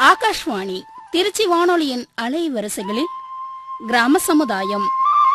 ஆகாஷ்வாணி திருச்சி வானொலியின் அலைவரிசைகளில் கிராம சமுதாயம்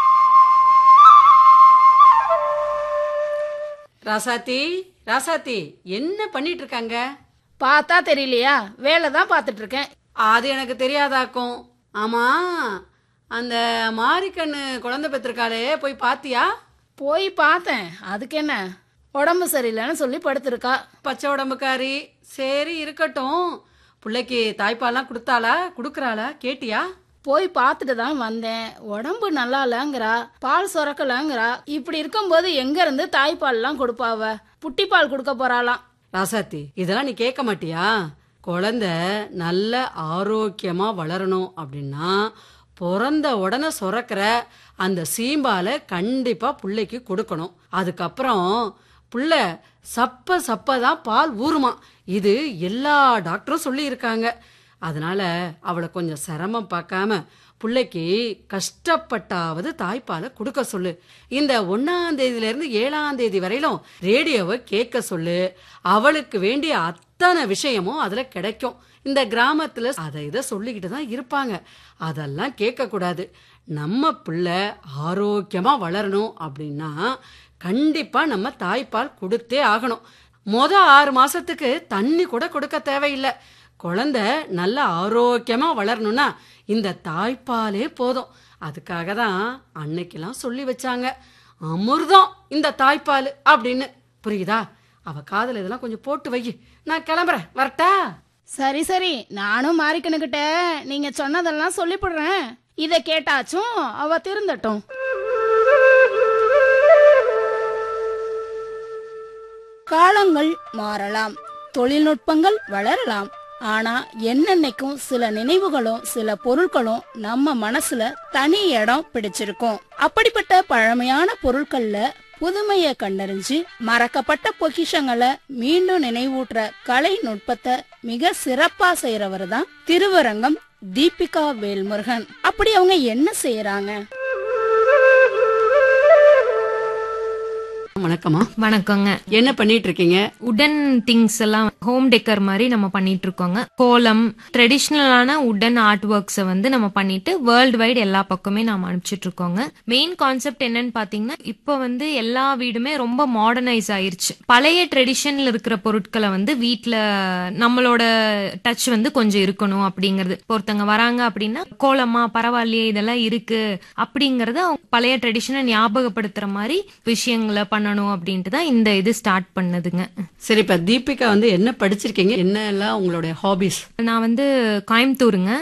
ராசாத்தி ராசாத்தி என்ன பண்ணிட்டு இருக்காங்க பார்த்தா தெரியலையா வேலை தான் பார்த்துட்டு இருக்கேன் அது எனக்கு தெரியாதாக்கும் ஆமா அந்த மாரிக்கண்ணு குழந்தை பெற்றிருக்காளே போய் பாத்தியா போய் பார்த்தேன் அதுக்கு என்ன உடம்பு சரியில்லைன்னு சொல்லி படுத்திருக்கா பச்சை உடம்புக்காரி சரி இருக்கட்டும் பிள்ளைக்கு தாய்ப்பால்லாம் கொடுத்தாளா கொடுக்கறாளா கேட்டியா போய் பார்த்துட்டு தான் வந்தேன் உடம்பு நல்லா இல்லைங்கிறா பால் சுரக்கலங்கிறா இப்படி இருக்கும்போது எங்க இருந்து தாய்ப்பால்லாம் கொடுப்பாவ புட்டிப்பால் கொடுக்க போறாளாம் ராசாத்தி இதெல்லாம் நீ கேட்க மாட்டியா குழந்தை நல்ல ஆரோக்கியமா வளரணும் அப்படின்னா பிறந்த உடனே சுரக்கிற அந்த சீம்பாலை கண்டிப்பா புள்ளைக்கு கொடுக்கணும் அதுக்கப்புறம் புள்ள சப்ப சப்ப தான் பால் ஊறுமா இது எல்லா டாக்டரும் சொல்லி இருக்காங்க அதனால அவளை கொஞ்சம் சிரமம் பார்க்காம புள்ளைக்கு கஷ்டப்பட்டாவது தாய்ப்பாலை கொடுக்க சொல்லு இந்த ஒன்னாம் தேதியில இருந்து ஏழாம் தேதி வரையிலும் ரேடியோவை கேட்க சொல்லு அவளுக்கு வேண்டிய அத்தனை விஷயமும் அதுல கிடைக்கும் இந்த கிராமத்துல அதை இதை சொல்லிக்கிட்டு தான் இருப்பாங்க அதெல்லாம் கேட்க கூடாது நம்ம பிள்ளை ஆரோக்கியமா வளரணும் அப்படின்னா கண்டிப்பா நம்ம தாய்ப்பால் கொடுத்தே ஆகணும் மொத ஆறு மாசத்துக்கு தண்ணி கூட கொடுக்க தேவையில்லை குழந்தை நல்ல ஆரோக்கியமா வளரணும்னா இந்த தாய்ப்பாலே போதும் அதுக்காக தான் அன்னைக்கெல்லாம் சொல்லி வச்சாங்க அமிர்தம் இந்த தாய்ப்பால் அப்படின்னு புரியுதா அவ காதுல இதெல்லாம் கொஞ்சம் போட்டு வை நான் கிளம்புறேன் வரட்டா சரி சரி நானும் மாறிக்கணுகிட்ட நீங்க சொன்னதெல்லாம் சொல்லிவிடுறேன் இதை கேட்டாச்சும் அவ திருந்தட்டும் காலங்கள் மாறலாம் தொழில்நுட்பங்கள் வளரலாம் ஆனா என்னன்னைக்கும் சில நினைவுகளும் சில பொருட்களும் நம்ம மனசுல தனி இடம் பிடிச்சிருக்கும் அப்படிப்பட்ட பழமையான பொருட்கள்ல புதுமைய கண்டறிஞ்சு மறக்கப்பட்ட பொக்கிஷங்களை மீண்டும் நினைவூட்டுற கலை நுட்பத்தை மிக சிறப்பா செய்யறவர் தான் திருவரங்கம் தீபிகா வேல்முருகன் அப்படி அவங்க என்ன செய்யறாங்க வணக்கம்மா வணக்கங்க என்ன பண்ணிட்டு இருக்கீங்க உடன் திங்ஸ் எல்லாம் ஹோம் டெக்கர் மாதிரி நம்ம பண்ணிட்டு இருக்கோங்க கோலம் ட்ரெடிஷ்னலான உடன் ஆர்ட் ஒர்க்ஸை வந்து நம்ம பண்ணிட்டு வேர்ல்டு வைடு எல்லா பக்கமே நாம அனுப்பிச்சிட்டு இருக்கோங்க மெயின் கான்செப்ட் என்னன்னு பாத்தீங்கன்னா இப்போ வந்து எல்லா வீடுமே ரொம்ப மாடர்னைஸ் ஆயிருச்சு பழைய ட்ரெடிஷன்ல இருக்கிற பொருட்களை வந்து வீட்ல நம்மளோட டச் வந்து கொஞ்சம் இருக்கணும் அப்படிங்கிறது இப்போ ஒருத்தங்க வராங்க அப்படின்னா கோலமா பரவாயில்லையே இதெல்லாம் இருக்கு அப்படிங்கறத அவங்க பழைய ட்ரெடிஷனை ஞாபகப்படுத்துற மாதிரி விஷயங்களை பண்ணணும் அப்படின்ட்டு தான் இந்த இது ஸ்டார்ட் பண்ணதுங்க சரி இப்ப தீபிகா வந்து என்ன படிச்சிருக்கீங்க என்ன எல்லாம் உங்களுடைய ஹாபிஸ் நான் வந்து கோயம்புத்தூருங்க